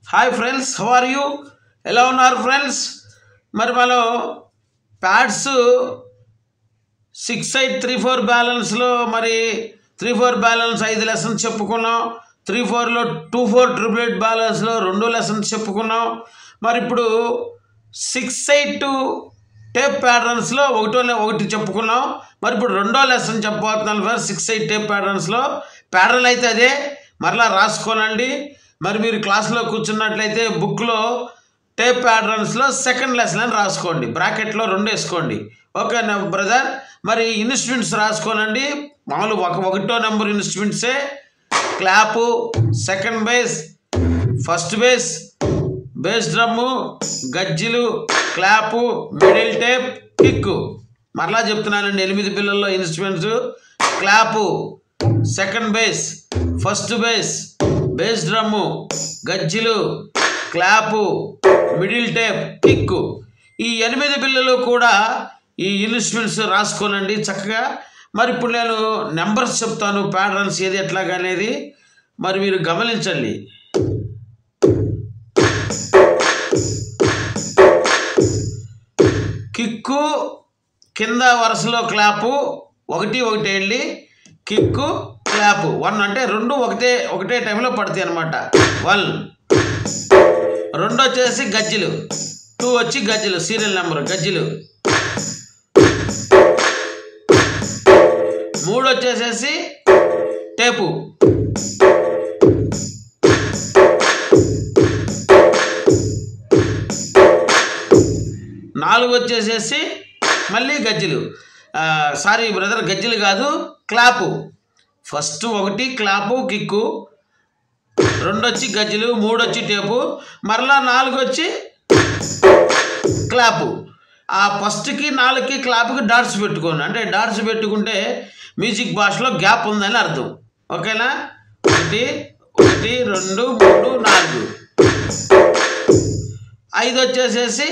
hi friends how are you ఎలా ఉన్నారు friends మరి మనం pads six eight three four బ్యాలెన్స్లో మరి త్రీ ఫోర్ బ్యాలెన్స్ ఐదు లెసన్స్ చెప్పుకున్నాం త్రీ ఫోర్లో టూ ఫోర్ ట్రిపుల్ ఎయిట్ బ్యాలెన్స్లో రెండు లెసన్స్ చెప్పుకున్నాం మరి ఇప్పుడు సిక్స్ ఎయిట్ టేప్ ప్యాటర్న్స్లో ఒకటో లె- ఒకటి చెప్పుకున్నాం మరి ఇప్పుడు రెండో లెసన్ చెప్పబోతున్నాను సార్ సిక్స్ ఎయిట్ టేప్ ప్యాటర్న్స్లో ప్యాటర్న్ అయితే అదే మరలా రాసుకోనండి మరి మీరు క్లాస్లో కూర్చున్నట్లయితే బుక్లో టేప్ ప్యాటర్న్స్లో సెకండ్ లెసన్ అని రాసుకోండి బ్రాకెట్లో రెండు వేసుకోండి ఓకేనా బ్రదర్ మరి ఇన్స్ట్రుమెంట్స్ రాసుకోనండి మామూలు ఒక ఒకటో నెంబర్ ఇన్స్ట్రుమెంట్సే clap second bass first bass bass drum గజ్జిలు క్లాపు మిడిల్ టేప్ కిక్ మరలా చెప్తున్నానండి ఎనిమిది పిల్లల్లో instruments clap second bass first bass bass drum గజ్జిలు క్లాపు మిడిల్ టేప్ కిక్ ఈ ఎనిమిది పిల్లలు కూడా ఈ ఇన్స్ట్రుమెంట్స్ రాసుకోనండి చక్కగా మరి ఇప్పుడు నేను నెంబర్స్ చెప్తాను ప్యాటర్న్స్ ఏది ఎట్లాగా అనేది మరి మీరు గమనించండి కిక్కు కింద వరుసలో క్లాపు ఒకటి ఒకటి వెళ్ళి కిక్కు క్లాపు వన్ అంటే రెండు ఒకటే ఒకటే టైంలో పడతాయి అనమాట వన్ రెండు వచ్చేసి గజ్జిలు టూ వచ్చి గజ్జిలు సీరియల్ నెంబర్ గజ్జిలు మూడు వచ్చేసేసి టేపు నాలుగు వచ్చేసేసి మళ్ళీ గజ్జలు ఆ, సారీ బ్రదర్ గజ్జలు కాదు క్లాపు ఫస్ట్ ఒకటి క్లాపు కిక్కు రెండు వచ్చి గజ్జలు మూడు వచ్చి టేపు మరలా నాలుగు వచ్చి క్లాపు ఆ ఫస్ట్కి నాలుగుకి క్లాప్కి డాట్స్ పెట్టుకోండి అంటే డాట్స్ పెట్టుకుంటే మ్యూజిక్ భాషలో గ్యాప్ ఉందని అర్థం ఓకేనా ఒకటి ఒకటి రెండు మూడు నాలుగు ఐదు వచ్చేసేసి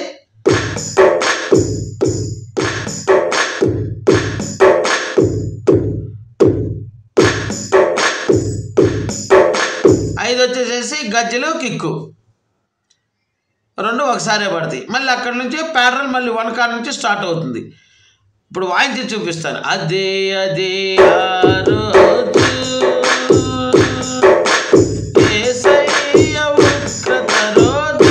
ఐదు వచ్చేసేసి గజ్జలు కిక్కు రెండు ఒకసారే పడతాయి మళ్ళీ అక్కడ నుంచి ప్యారల్ మళ్ళీ వన్ కార్ నుంచి స్టార్ట్ అవుతుంది ఇప్పుడు వాయించి చూపిస్తాను అదే అదే ఆ రోజు యేసయ్య ఉగ్రత రోజు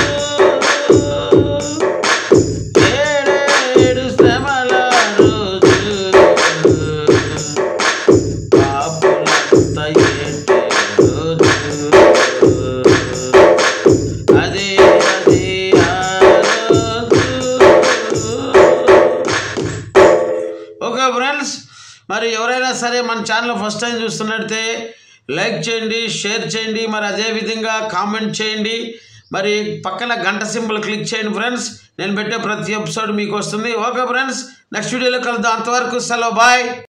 ఏడేడు శ్రమల రోజు పాపులంతా ఏడ్చే రోజు అదే అదే ఆ రోజు ఓకే ఫ్రెండ్స్ మరి ఎవరైనా సరే మన ఛానల్ ఫస్ట్ టైం చూస్తున్నట్టే లైక్ చేయండి షేర్ చేయండి మరి అదే విధంగా కామెంట్ చేయండి మరి పక్కన గంట సింబల్ క్లిక్ చేయండి ఫ్రెండ్స్ నేను పెట్టే ప్రతి ఎపిసోడ్ మీకు వస్తుంది ఓకే ఫ్రెండ్స్ నెక్స్ట్ వీడియోలో కలుద్దాం అంతవరకు సెలవు బాయ్